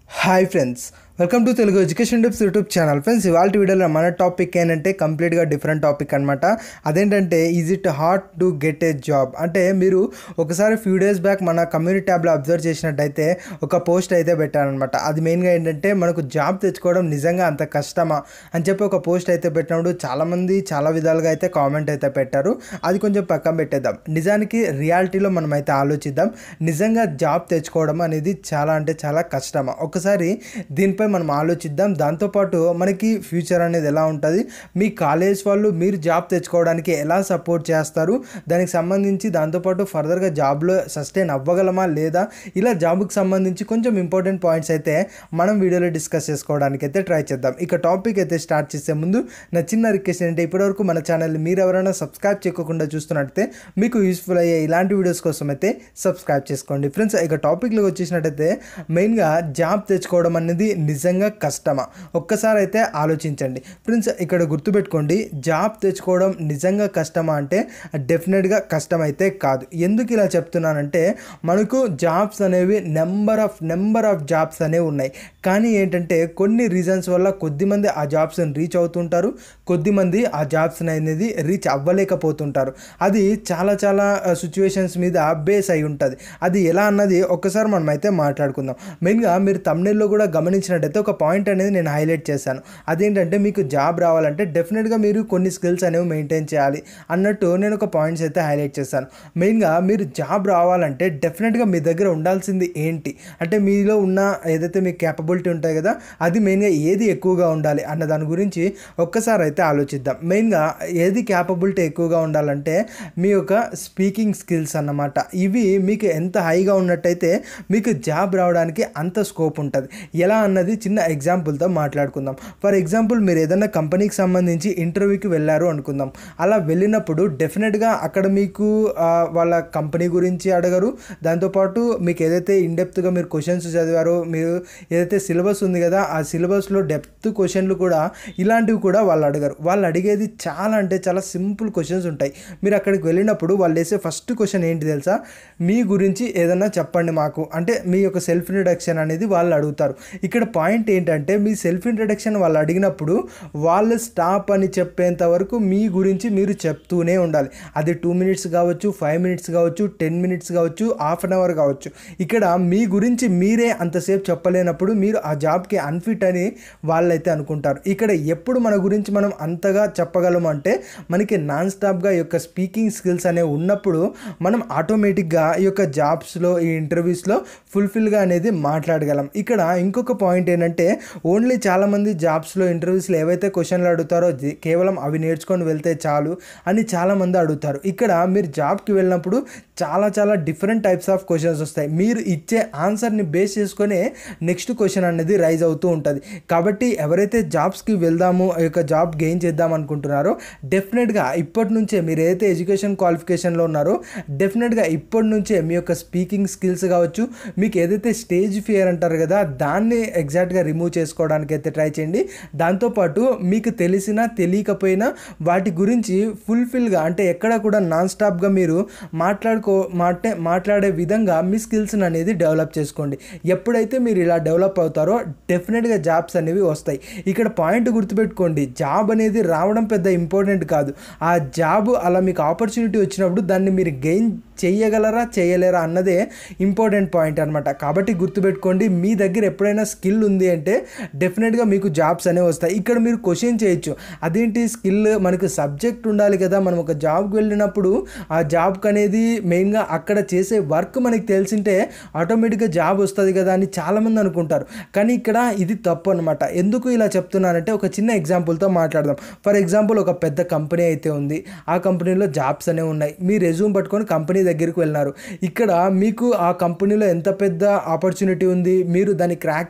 hi friends welcome to Telugu education tips YouTube channel friends ఇవాళ వీడియోలో మన టాపిక్ ఏంటంటే కంప్లీట్గా డిఫరెంట్ టాపిక్ అనమాట అదేంటంటే is it hard to get a job అంటే మీరు ఒకసారి ఫ్యూ డేస్ బ్యాక్ మన కమ్యూనిటీ ట్యాబ్లో అబ్జర్వ్ చేసినట్టయితే ఒక పోస్ట్ అయితే పెట్టారనమాట అది మెయిన్గా ఏంటంటే మనకు జాబ్ తెచ్చుకోవడం నిజంగా అంత కష్టమా అని చెప్పి ఒక పోస్ట్ అయితే పెట్టినప్పుడు చాలామంది చాలా విధాలుగా అయితే కామెంట్ అయితే పెట్టారు అది కొంచెం పక్కన పెట్టేద్దాం నిజానికి రియాలిటీలో మనం అయితే ఆలోచిద్దాం నిజంగా జాబ్ తెచ్చుకోవడం అనేది చాలా అంటే చాలా కష్టమా ఒకసారి దీనిపై మనం ఆలోచిద్దాం దాంతోపాటు మనకి ఫ్యూచర్ అనేది ఎలా ఉంటుంది మీ కాలేజ్ వాళ్ళు మీరు జాబ్ తెచ్చుకోవడానికి ఎలా సపోర్ట్ చేస్తారు దానికి సంబంధించి దాంతోపాటు ఫర్దర్గా జాబ్లో సస్టైన్ అవ్వగలమా లేదా ఇలా జాబ్కి సంబంధించి కొంచెం ఇంపార్టెంట్ పాయింట్స్ అయితే మనం వీడియోలో డిస్కస్ చేసుకోవడానికి అయితే ట్రై చేద్దాం ఇక టాపిక్ అయితే స్టార్ట్ చేసే ముందు నా చిన్న రిక్వెస్ట్ ఏంటంటే ఇప్పటివరకు మన ఛానల్ మీరు ఎవరైనా సబ్స్క్రైబ్ చేయకుండా చూస్తున్నట్టయితే మీకు యూస్ఫుల్ అయ్యే ఇలాంటి వీడియోస్ కోసం అయితే సబ్స్క్రైబ్ చేసుకోండి ఫ్రెండ్స్ ఇక టాపిక్లోకి వచ్చేసినట్టయితే మెయిన్గా జాబ్ తెచ్చుకోవడం అనేది నిజంగా కష్టమా ఒక్కసారి అయితే ఆలోచించండి ఫ్రెండ్స్ ఇక్కడ గుర్తుపెట్టుకోండి జాబ్ తెచ్చుకోవడం నిజంగా కష్టమా అంటే డెఫినెట్గా కష్టం అయితే కాదు ఎందుకు ఇలా చెప్తున్నానంటే మనకు జాబ్స్ అనేవి number of number of jobs అనేవి ఉన్నాయి కానీ ఏంటంటే కొన్ని రీజన్స్ వల్ల కొద్దిమంది ఆ జాబ్స్ని రీచ్ అవుతుంటారు కొద్దిమంది ఆ జాబ్స్ అనేది రీచ్ అవ్వలేకపోతుంటారు అది చాలా చాలా సిచ్యువేషన్స్ మీద బేస్ అయి ఉంటుంది అది ఎలా అన్నది ఒక్కసారి మనం అయితే మాట్లాడుకుందాం మెయిన్గా మీరు తమిళలో కూడా గమనించినట్టయితే ఒక పాయింట్ అనేది నేను హైలైట్ చేశాను అదేంటంటే మీకు జాబ్ రావాలంటే డెఫినెట్గా మీరు కొన్ని స్కిల్స్ అనేవి మెయింటైన్ చేయాలి అన్నట్టు నేను ఒక పాయింట్స్ అయితే హైలైట్ చేశాను మెయిన్గా మీరు జాబ్ రావాలంటే డెఫినెట్గా మీ దగ్గర ఉండాల్సింది ఏంటి అంటే మీలో ఉన్న ఏదైతే మీ క్యాపబిలిటీ ఉంటాయి కదా అది మెయిన్గా ఏది ఎక్కువగా ఉండాలి అన్న దాని గురించి ఒక్కసారి అయితే ఆలోచిద్దాం మెయిన్గా ఏది క్యాపబిలిటీ ఎక్కువగా ఉండాలంటే మీ యొక్క స్పీకింగ్ స్కిల్స్ అన్నమాట ఇవి మీకు ఎంత హైగా ఉన్నట్టయితే మీకు జాబ్ రావడానికి అంత స్కోప్ ఉంటుంది ఎలా అన్నది చిన్న ఎగ్జాంపుల్తో మాట్లాడుకుందాం ఫర్ ఎగ్జాంపుల్ మీరు ఏదైనా కంపెనీకి సంబంధించి ఇంటర్వ్యూకి వెళ్ళారు అనుకుందాం అలా వెళ్ళినప్పుడు డెఫినెట్గా అక్కడ మీకు ఆ, వాళ్ళ కంపెనీ గురించి అడగరు దాంతోపాటు మీకు ఏదైతే ఇన్డెప్త్గా మీరు క్వశ్చన్స్ చదివారో మీరు ఏదైతే సిలబస్ ఉంది కదా ఆ సిలబస్లో డెప్త్ క్వశ్చన్లు కూడా ఇలాంటివి కూడా వాళ్ళు అడగరు వాళ్ళు అడిగేది చాలా అంటే చాలా సింపుల్ క్వశ్చన్స్ ఉంటాయి మీరు అక్కడికి వెళ్ళినప్పుడు వాళ్ళు వేసే ఫస్ట్ క్వశ్చన్ ఏంటి తెలుసా మీ గురించి ఏదన్నా చెప్పండి మాకు అంటే మీ యొక్క సెల్ఫ్ ఇంట్రడక్షన్ అనేది వాళ్ళు అడుగుతారు ఇక్కడ పాయింట్ ఏంటంటే మీ సెల్ఫ్ ఇంట్రడక్షన్ వాళ్ళు అడిగినప్పుడు వాళ్ళు స్టాప్ అని చెప్పేంత వరకు మీ గురించి మీరు చెప్తూనే ఉండాలి అది టూ మినిట్స్ కావచ్చు ఫైవ్ మినిట్స్ కావచ్చు టెన్ మినిట్స్ కావచ్చు హాఫ్ అన్ అవర్ కావచ్చు ఇక్కడ మీ గురించి మీరే అంతసేపు చెప్పలేనప్పుడు మీరు ఆ జాబ్కి అన్ఫిట్ అని వాళ్ళైతే అనుకుంటారు ఇక్కడ ఎప్పుడు మన గురించి మనం అంతగా చెప్పగలం అంటే మనకి నాన్ స్టాప్గా ఈ యొక్క స్పీకింగ్ స్కిల్స్ అనేవి ఉన్నప్పుడు మనం ఆటోమేటిక్గా ఈ యొక్క జాబ్స్లో ఈ ఇంటర్వ్యూస్లో ఫుల్ఫిల్గా అనేది మాట్లాడగలం ఇక్కడ ఇంకొక పాయింట్ ఏంటంటే ఓన్లీ చాలామంది జాబ్స్లో ఇంటర్వ్యూస్లో ఏవైతే క్వశ్చన్లు అడుగుతారో జి- కేవలం అవి నేర్చుకొని వెళ్తే చాలు అని చాలామంది అడుగుతారు ఇక్కడ మీరు జాబ్కి వెళ్ళినప్పుడు చాలా చాలా డిఫరెంట్ టైప్స్ ఆఫ్ క్వశ్చన్స్ వస్తాయి మీరు ఇచ్చే ఆన్సర్ని బేస్ చేసుకొని నెక్స్ట్ క్వశ్చన్ అనేది రైజ్ అవుతూ ఉంటుంది కాబట్టి ఎవరైతే జాబ్స్కి వెళ్దాము ఈ యొక్క జాబ్ గెయిన్ చేద్దాం అనుకుంటున్నారో డెఫినెట్గా ఇప్పటి నుంచే మీరు ఏదైతే ఎడ్యుకేషన్ క్వాలిఫికేషన్లో ఉన్నారో డెఫినెట్గా ఇప్పటి నుంచే మీ యొక్క స్పీకింగ్ స్కిల్స్ కావచ్చు మీకు ఏదైతే స్టేజ్ ఫియర్ అంటారు కదా దాన్ని ఎగ్జాక్ట్గా రిమూవ్ చేసుకోవడానికి అయితే ట్రై చేయండి దాంతోపాటు మీకు తెలిసినా తెలియకపోయినా వాటి గురించి ఫుల్ఫిల్గా అంటే ఎక్కడ కూడా నాన్ స్టాప్గా మీరు మాట్లాడుకో మాటే మాట్లాడే విధంగా మీ స్కిల్స్ని అనేది డెవలప్ చేసుకోండి ఎప్పుడైతే మీరు ఇలా డెవలప్ అవుతారో డెఫినెట్గా జాబ్స్ అనేవి వస్తాయి ఇక్కడ పాయింట్ గుర్తుపెట్టుకోండి జాబ్ అనేది రావడం పెద్ద ఇంపార్టెంట్ కాదు ఆ జాబ్ అలా మీకు ఆపర్చునిటీ వచ్చినప్పుడు దాన్ని మీరు గెయిన్ చేయగలరా చేయలేరా అన్నదే ఇంపార్టెంట్ పాయింట్ అనమాట కాబట్టి గుర్తుపెట్టుకోండి మీ దగ్గర ఎప్పుడైనా స్కిల్ ఉంది అంటే డెఫినెట్గా మీకు జాబ్స్ అనేవి వస్తాయి ఇక్కడ మీరు క్వశ్చన్ చేయొచ్చు అదేంటి స్కిల్ మనకు సబ్జెక్ట్ ఉండాలి కదా మనం ఒక జాబ్కి వెళ్ళినప్పుడు ఆ జాబ్కి అనేది మెయిన్గా అక్కడ చేసే వర్క్ మనకి తెలిసింటే ఆటోమేటిక్గా జాబ్ వస్తుంది కదా అని చాలామంది అనుకుంటారు కానీ ఇక్కడ ఇది తప్పు అనమాట ఎందుకు ఇలా చెప్తున్నానంటే ఒక చిన్న ఎగ్జాంపుల్తో మాట్లాడదాం ఫర్ ఎగ్జాంపుల్ ఒక పెద్ద కంపెనీ అయితే ఉంది ఆ కంపెనీలో జాబ్స్ అనేవి ఉన్నాయి మీ రెజ్యూమ్ పట్టుకొని కంపెనీ దగ్గరికి వెళ్ళినారు ఇక్కడ మీకు ఆ కంపెనీలో ఎంత పెద్ద ఆపర్చునిటీ ఉంది మీరు దాన్ని క్రాక్ చేయగలరు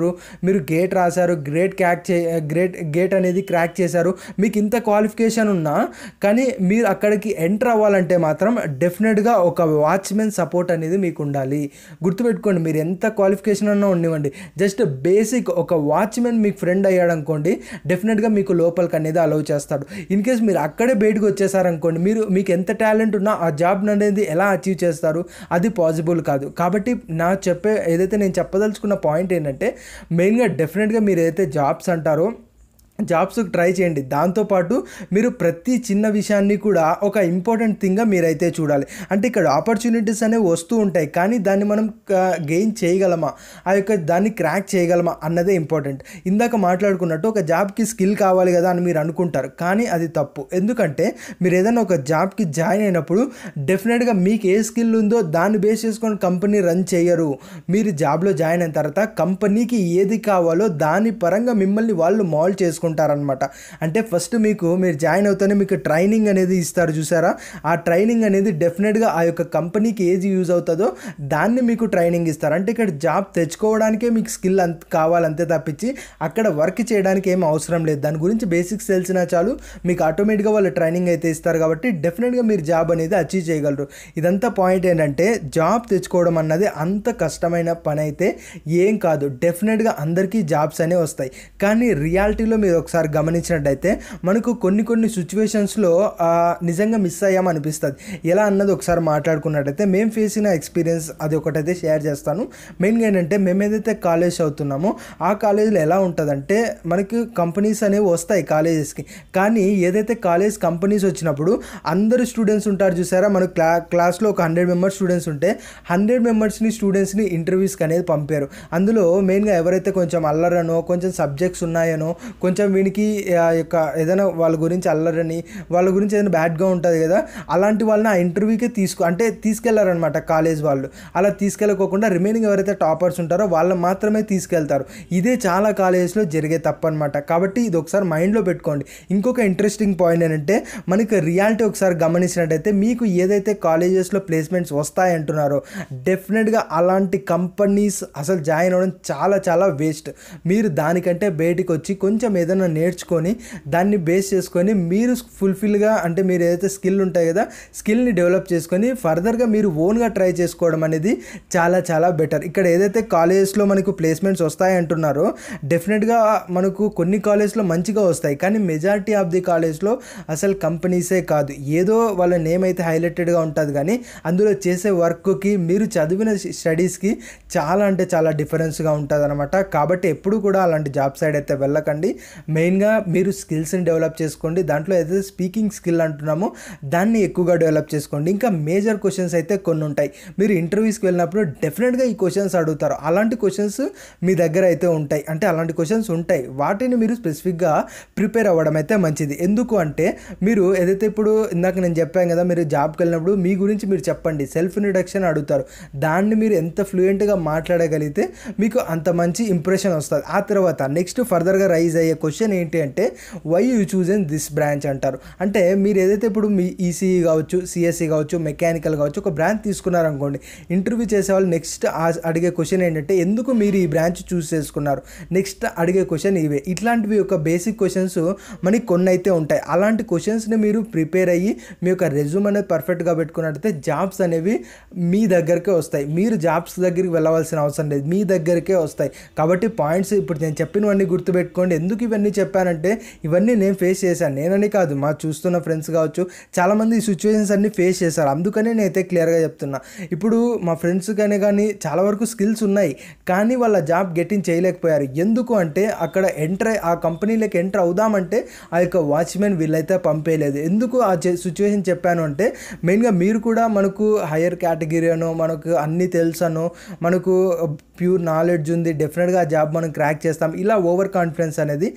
చేశారు మీరు గేట్ రాశారు గ్రేట్ క్రాక్ చే గ్రేట్ గేట్ అనేది క్రాక్ చేశారు మీకు ఇంత క్వాలిఫికేషన్ ఉన్నా కానీ మీరు అక్కడికి ఎంటర్ అవ్వాలంటే మాత్రం డెఫినెట్గా ఒక వాచ్మెన్ సపోర్ట్ అనేది మీకు ఉండాలి గుర్తుపెట్టుకోండి మీరు ఎంత క్వాలిఫికేషన్ అన్నా ఉండివ్వండి జస్ట్ బేసిక్ ఒక వాచ్మెన్ మీకు ఫ్రెండ్ అయ్యాడు అనుకోండి డెఫినెట్గా మీకు లోపలికి అనేది అలౌ చేస్తాడు ఇన్ కేస్ మీరు అక్కడే బయటకు వచ్చేసారనుకోండి మీరు మీకు ఎంత టాలెంట్ ఉన్నా ఆ జాబ్ అనేది ఎలా అచీవ్ చేస్తారు అది పాసిబుల్ కాదు కాబట్టి నా చెప్పే ఏదైతే నేను చెప్పదలుచుకున్న పాయింట్ ఏంటంటే మెయిన్గా డెఫినెట్గా మీరు ఏదైతే జాబ్స్ అంటారో జాబ్స్కి ట్రై చేయండి దాంతోపాటు మీరు ప్రతి చిన్న విషయాన్ని కూడా ఒక ఇంపార్టెంట్ థింగ్గా మీరైతే చూడాలి అంటే ఇక్కడ ఆపర్చునిటీస్ అనేవి వస్తూ ఉంటాయి కానీ దాన్ని మనం గెయిన్ చేయగలమా ఆ యొక్క దాన్ని క్రాక్ చేయగలమా అన్నదే ఇంపార్టెంట్ ఇందాక మాట్లాడుకున్నట్టు ఒక జాబ్కి స్కిల్ కావాలి కదా అని మీరు అనుకుంటారు కానీ అది తప్పు ఎందుకంటే మీరు ఏదైనా ఒక జాబ్కి జాయిన్ అయినప్పుడు డెఫినెట్గా మీకు ఏ స్కిల్ ఉందో దాన్ని బేస్ చేసుకొని కంపెనీ రన్ చేయరు మీరు జాబ్లో జాయిన్ అయిన తర్వాత కంపెనీకి ఏది కావాలో దాని పరంగా మిమ్మల్ని వాళ్ళు మాల్ చేసుకుంటారు చేసుకుంటారనమాట అంటే ఫస్ట్ మీకు మీరు జాయిన్ అవుతానే మీకు ట్రైనింగ్ అనేది ఇస్తారు చూసారా ఆ ట్రైనింగ్ అనేది డెఫినెట్గా ఆ యొక్క కంపెనీకి ఏది యూజ్ అవుతుందో దాన్ని మీకు ట్రైనింగ్ ఇస్తారు అంటే ఇక్కడ జాబ్ తెచ్చుకోవడానికే మీకు స్కిల్ అంత కావాలంతే తప్పించి అక్కడ వర్క్ చేయడానికి ఏం అవసరం లేదు దాని గురించి బేసిక్స్ తెలిసినా చాలు మీకు ఆటోమేటిక్గా వాళ్ళు ట్రైనింగ్ అయితే ఇస్తారు కాబట్టి డెఫినెట్గా మీరు జాబ్ అనేది అచీవ్ చేయగలరు ఇదంతా పాయింట్ ఏంటంటే జాబ్ తెచ్చుకోవడం అన్నది అంత కష్టమైన పని అయితే ఏం కాదు డెఫినెట్గా అందరికీ జాబ్స్ అనేవి వస్తాయి కానీ రియాలిటీలో మీరు ఒకసారి గమనించినట్టయితే మనకు కొన్ని కొన్ని సిచ్యువేషన్స్లో నిజంగా మిస్ అయ్యాం అనిపిస్తుంది ఎలా అన్నది ఒకసారి మాట్లాడుకున్నట్టయితే మేము ఫేస్ అయిన ఎక్స్పీరియన్స్ అది ఒకటైతే షేర్ చేస్తాను మెయిన్గా ఏంటంటే మేము ఏదైతే కాలేజ్ చదువుతున్నామో ఆ కాలేజీలో ఎలా ఉంటుందంటే మనకి కంపెనీస్ అనేవి వస్తాయి కాలేజెస్కి కానీ ఏదైతే కాలేజ్ కంపెనీస్ వచ్చినప్పుడు అందరు స్టూడెంట్స్ ఉంటారు చూసారా మనకు క్లా క్లాస్లో ఒక హండ్రెడ్ మెంబర్స్ స్టూడెంట్స్ ఉంటే హండ్రెడ్ మెంబర్స్ని స్టూడెంట్స్ని ఇంటర్వ్యూస్కి అనేది పంపారు అందులో మెయిన్గా ఎవరైతే కొంచెం అల్లరనో కొంచెం సబ్జెక్ట్స్ ఉన్నాయనో కొంచెం వీనికి ఆ యొక్క ఏదైనా వాళ్ళ గురించి అల్లరని వాళ్ళ గురించి ఏదైనా బ్యాడ్గా ఉంటుంది కదా అలాంటి వాళ్ళని ఆ ఇంటర్వ్యూకే తీసుకు అంటే తీసుకెళ్లారనమాట కాలేజ్ వాళ్ళు అలా తీసుకెళ్ళకోకుండా రిమైనింగ్ ఎవరైతే టాపర్స్ ఉంటారో వాళ్ళు మాత్రమే తీసుకెళ్తారు ఇదే చాలా కాలేజెస్లో జరిగే తప్పు అనమాట కాబట్టి ఇది ఒకసారి మైండ్లో పెట్టుకోండి ఇంకొక ఇంట్రెస్టింగ్ పాయింట్ ఏంటంటే మనకి రియాలిటీ ఒకసారి గమనించినట్టయితే మీకు ఏదైతే కాలేజెస్లో ప్లేస్మెంట్స్ వస్తాయంటున్నారో డెఫినెట్గా అలాంటి కంపెనీస్ అసలు జాయిన్ అవ్వడం చాలా చాలా వేస్ట్ మీరు దానికంటే బయటికి వచ్చి కొంచెం ఏదైనా నేర్చుకొని దాన్ని బేస్ చేసుకొని మీరు ఫుల్ఫిల్గా అంటే మీరు ఏదైతే స్కిల్ ఉంటాయి కదా స్కిల్ని డెవలప్ చేసుకొని ఫర్దర్గా మీరు ఓన్గా ట్రై చేసుకోవడం అనేది చాలా చాలా బెటర్ ఇక్కడ ఏదైతే కాలేజెస్లో మనకు ప్లేస్మెంట్స్ వస్తాయి అంటున్నారో డెఫినెట్గా మనకు కొన్ని కాలేజ్లో మంచిగా వస్తాయి కానీ మెజారిటీ ఆఫ్ ది కాలేజ్లో అసలు కంపెనీసే కాదు ఏదో వాళ్ళ నేమ్ అయితే హైలైటెడ్గా ఉంటుంది కానీ అందులో చేసే వర్క్కి మీరు చదివిన స్టడీస్కి చాలా అంటే చాలా డిఫరెన్స్గా ఉంటుంది అనమాట కాబట్టి ఎప్పుడు కూడా అలాంటి జాబ్ సైడ్ అయితే వెళ్ళకండి మెయిన్గా మీరు స్కిల్స్ని డెవలప్ చేసుకోండి దాంట్లో ఏదైతే స్పీకింగ్ స్కిల్ అంటున్నామో దాన్ని ఎక్కువగా డెవలప్ చేసుకోండి ఇంకా మేజర్ క్వశ్చన్స్ అయితే కొన్ని ఉంటాయి మీరు ఇంటర్వ్యూస్కి వెళ్ళినప్పుడు డెఫినెట్గా ఈ క్వశ్చన్స్ అడుగుతారు అలాంటి క్వశ్చన్స్ మీ దగ్గర అయితే ఉంటాయి అంటే అలాంటి క్వశ్చన్స్ ఉంటాయి వాటిని మీరు స్పెసిఫిక్గా ప్రిపేర్ అవ్వడం అయితే మంచిది ఎందుకు అంటే మీరు ఏదైతే ఇప్పుడు ఇందాక నేను చెప్పాను కదా మీరు జాబ్కి వెళ్ళినప్పుడు మీ గురించి మీరు చెప్పండి సెల్ఫ్ ఇంట్రడక్షన్ అడుగుతారు దాన్ని మీరు ఎంత ఫ్లూయెంట్గా మాట్లాడగలిగితే మీకు అంత మంచి ఇంప్రెషన్ వస్తుంది ఆ తర్వాత నెక్స్ట్ ఫర్దర్గా రైజ్ అయ్యే క్వశ్చన్ ఏంటి అంటే why you choose in this branch అంటారు అంటే మీరు ఏదైతే ఇప్పుడు మీ ఈసీఈ కావచ్చు సిఎస్సి కావచ్చు మెకానికల్ కావచ్చు ఒక బ్రాంచ్ తీసుకున్నారనుకోండి ఇంటర్వ్యూ చేసే వాళ్ళు నెక్స్ట్ అడిగే క్వశ్చన్ ఏంటంటే ఎందుకు మీరు ఈ బ్రాంచ్ చూస్ చేసుకున్నారు నెక్స్ట్ అడిగే క్వశ్చన్ ఇవే ఇట్లాంటివి ఒక బేసిక్ క్వశ్చన్స్ మనకి కొన్ని అయితే ఉంటాయి అలాంటి క్వశ్చన్స్ని మీరు ప్రిపేర్ అయ్యి మీ యొక్క రెజ్యూమ్ అనేది పర్ఫెక్ట్గా పెట్టుకున్నట్టయితే జాబ్స్ అనేవి మీ దగ్గరకే వస్తాయి మీరు జాబ్స్ దగ్గరికి వెళ్ళవలసిన అవసరం లేదు మీ దగ్గరికే వస్తాయి కాబట్టి పాయింట్స్ ఇప్పుడు నేను చెప్పినవన్నీ గుర్తుపెట్టుకోండి ఎందుకు ఇవన్నీ చెప్పానంటే ఇవన్నీ నేను ఫేస్ చేశాను నేనని కాదు మా చూస్తున్న ఫ్రెండ్స్ కావచ్చు చాలామంది ఈ సిచ్యువేషన్స్ అన్ని ఫేస్ చేశారు అందుకనే నేనైతే క్లియర్గా చెప్తున్నా ఇప్పుడు మా ఫ్రెండ్స్ కానీ కానీ చాలా వరకు స్కిల్స్ ఉన్నాయి కానీ వాళ్ళ జాబ్ గెట్టింగ్ చేయలేకపోయారు ఎందుకు అంటే అక్కడ ఎంటర్ ఆ కంపెనీలోకి ఎంటర్ అవుదామంటే ఆ యొక్క వాచ్మెన్ వీళ్ళైతే పంపేయలేదు ఎందుకు ఆ సిచ్యువేషన్ చెప్పాను అంటే మెయిన్గా మీరు కూడా మనకు హయ్యర్ కేటగిరీ అనో మనకు అన్నీ తెలుసనో మనకు ప్యూర్ నాలెడ్జ్ ఉంది డెఫినెట్గా ఆ జాబ్ మనం క్రాక్ చేస్తాం ఇలా ఓవర్ కాన్ఫిడెన్స్ అనేది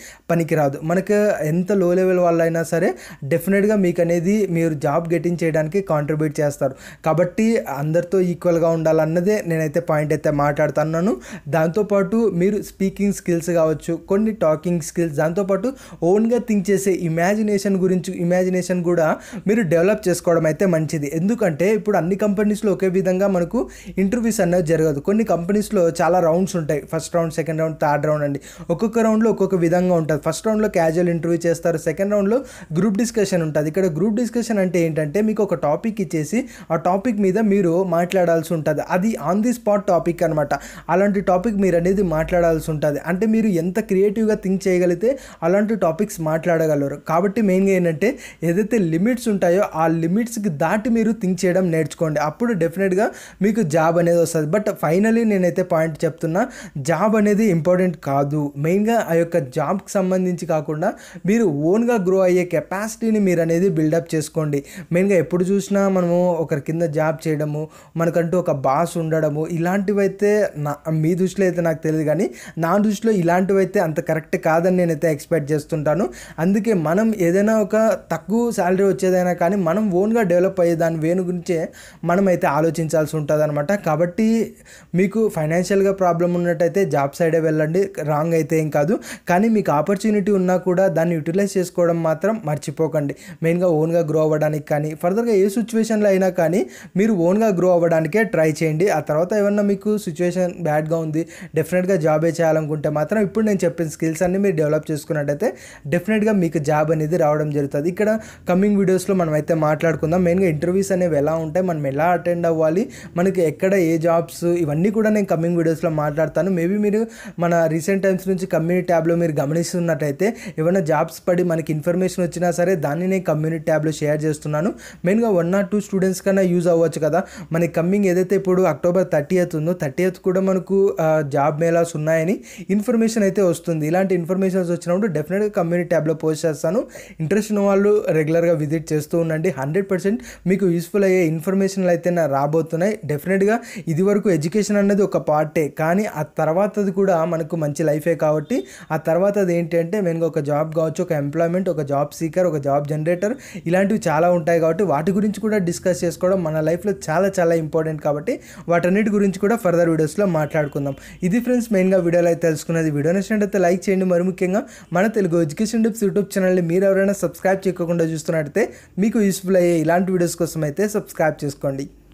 పనికిరాదు మనకు ఎంత లో లెవెల్ వాళ్ళైనా సరే డెఫినెట్గా మీకు అనేది మీరు జాబ్ గెటింగ్ చేయడానికి కాంట్రిబ్యూట్ చేస్తారు కాబట్టి అందరితో ఈక్వల్గా ఉండాలన్నదే నేనైతే పాయింట్ అయితే మాట్లాడుతున్నాను దాంతోపాటు మీరు స్పీకింగ్ స్కిల్స్ కావచ్చు కొన్ని టాకింగ్ స్కిల్స్ దాంతోపాటు ఓన్గా థింక్ చేసే ఇమాజినేషన్ గురించి ఇమాజినేషన్ కూడా మీరు డెవలప్ చేసుకోవడం అయితే మంచిది ఎందుకంటే ఇప్పుడు అన్ని కంపెనీస్లో ఒకే విధంగా మనకు ఇంటర్వ్యూస్ అనేది జరగదు కొన్ని కంపెనీస్లో చాలా రౌండ్స్ ఉంటాయి first round second round third round అండి ఒక్కొక్క రౌండ్లో ఒక్కొక్క విధంగా ఉంటుంది ఫస్ట్ రౌండ్లో క్యాజువల్ ఇంటర్వ్యూ చేస్తారు సెకండ్ రౌండ్లో గ్రూప్ డిస్కషన్ ఉంటుంది ఇక్కడ గ్రూప్ డిస్కషన్ అంటే ఏంటంటే మీకు ఒక టాపిక్ ఇచ్చేసి ఆ టాపిక్ మీద మీరు మాట్లాడాల్సి ఉంటుంది అది ఆన్ ది స్పాట్ టాపిక్ అనమాట అలాంటి టాపిక్ మీరు అనేది మాట్లాడాల్సి ఉంటుంది అంటే మీరు ఎంత క్రియేటివ్గా థింక్ చేయగలిగితే అలాంటి టాపిక్స్ మాట్లాడగలరు కాబట్టి మెయిన్గా ఏంటంటే ఏదైతే లిమిట్స్ ఉంటాయో ఆ లిమిట్స్కి దాటి మీరు థింక్ చేయడం నేర్చుకోండి అప్పుడు డెఫినెట్గా మీకు జాబ్ అనేది వస్తుంది బట్ ఫైనలీ నేనైతే పాయింట్ చెప్తున్నా జాబ్ అనేది ఇంపార్టెంట్ కాదు మెయిన్గా ఆ యొక్క జాబ్కి సంబంధించి కాకుండా మీరు ఓన్గా గ్రో అయ్యే కెపాసిటీని మీరు అనేది బిల్డప్ చేసుకోండి మెయిన్గా ఎప్పుడు చూసినా మనము ఒకరి కింద జాబ్ చేయడము మనకంటూ ఒక బాస్ ఉండడము ఇలాంటివి అయితే నా మీ దృష్టిలో అయితే నాకు తెలియదు కానీ నా దృష్టిలో ఇలాంటివి అయితే అంత కరెక్ట్ కాదని నేనైతే ఎక్స్పెక్ట్ చేస్తుంటాను అందుకే మనం ఏదైనా ఒక తక్కువ శాలరీ వచ్చేదైనా కానీ మనం ఓన్గా డెవలప్ అయ్యే దాని వేను గురించే మనం అయితే ఆలోచించాల్సి ఉంటుంది అనమాట కాబట్టి మీకు ఫైనాన్షియల్గా ప్రాబ్లం ఉన్నట్టయితే జాబ్ సైడే వెళ్ళండి రాంగ్ అయితే ఏం కాదు కానీ మీకు ఆపర్చునిటీ ఉన్నా కూడా దాన్ని యూటిలైజ్ చేసుకోవడం మాత్రం మర్చిపోకండి మెయిన్గా ఓన్గా గ్రో అవ్వడానికి కానీ ఫర్దర్గా ఏ సిచ్యువేషన్లో అయినా కానీ మీరు ఓన్గా గ్రో అవ్వడానికే ట్రై చేయండి ఆ తర్వాత ఏమన్నా మీకు సిచ్యువేషన్ బ్యాడ్గా ఉంది డెఫినెట్గా జాబే చేయాలనుకుంటే మాత్రం ఇప్పుడు నేను చెప్పిన స్కిల్స్ అన్ని మీరు డెవలప్ చేసుకున్నట్టయితే డెఫినెట్గా మీకు జాబ్ అనేది రావడం జరుగుతుంది ఇక్కడ కమింగ్ వీడియోస్లో మనం అయితే మాట్లాడుకుందాం మెయిన్గా ఇంటర్వ్యూస్ అనేవి ఎలా ఉంటాయి మనం ఎలా అటెండ్ అవ్వాలి మనకి ఎక్కడ ఏ జాబ్స్ ఇవన్నీ కూడా నేను కమింగ్ వీడియోస్లో మాట్లాడతాను మేబీ మీరు మన రీసెంట్ టైమ్స్ నుంచి కమ్యూనిటీ ట్యాబ్లో మీరు గమనిస్తున్నట్టయితే ఏమైనా జాబ్స్ పడి మనకి ఇన్ఫర్మేషన్ వచ్చినా సరే దాన్ని నేను కమ్యూనిటీ ట్యాబ్లో షేర్ చేస్తున్నాను మెయిన్గా వన్ ఆర్ టూ స్టూడెంట్స్ కన్నా యూజ్ అవ్వచ్చు కదా మనకి కమ్మింగ్ ఏదైతే ఇప్పుడు అక్టోబర్ థర్టీ ఎయిత్ ఉందో థర్టీ ఎయిత్ కూడా మనకు ఆ, జాబ్ మేళాస్ ఉన్నాయని ఇన్ఫర్మేషన్ అయితే వస్తుంది ఇలాంటి ఇన్ఫర్మేషన్స్ వచ్చినప్పుడు డెఫినెట్గా కమ్యూనిటీ ట్యాబ్లో పోస్ట్ చేస్తాను ఇంట్రెస్ట్ ఉన్న వాళ్ళు రెగ్యులర్గా విజిట్ చేస్తూ ఉండండి హండ్రెడ్ పర్సెంట్ మీకు యూస్ఫుల్ అయ్యే ఇన్ఫర్మేషన్లు అయితే నా రాబోతున్నాయి డెఫినెట్గా ఇది వరకు ఎడ్యుకేషన్ అనేది ఒక పార్టే కానీ ఆ తర్వాతది కూడా మనకు మంచి లైఫే కాబట్టి ఆ తర్వాతది ఏంటి అంటే మెయిన్గా ఒక జాబ్ కావచ్చు ఒక ఎంప్లాయ్మెంట్ ఒక జాబ్ సీకర్ ఒక జాబ్ జనరేటర్ ఇలాంటివి చాలా ఉంటాయి కాబట్టి వాటి గురించి కూడా డిస్కస్ చేసుకోవడం మన లైఫ్లో చాలా చాలా ఇంపార్టెంట్ కాబట్టి వాటన్నిటి గురించి కూడా ఫర్దర్ వీడియోస్లో మాట్లాడుకుందాం ఇది ఫ్రెండ్స్ మెయిన్గా వీడియోలో అయితే తెలుసుకున్నది వీడియో నచ్చినట్టయితే లైక్ చేయండి మరి ముఖ్యంగా మన తెలుగు ఎడ్యుకేషన్ టిప్స్ యూట్యూబ్ ఛానల్ని మీరు ఎవరైనా సబ్స్క్రైబ్ చేయకుండా చూస్తున్నట్టయితే మీకు యూస్ఫుల్ అయ్యే ఇలాంటి వీడియోస్ కోసం అయితే సబ్స్క్రైబ్ చేసుకోండి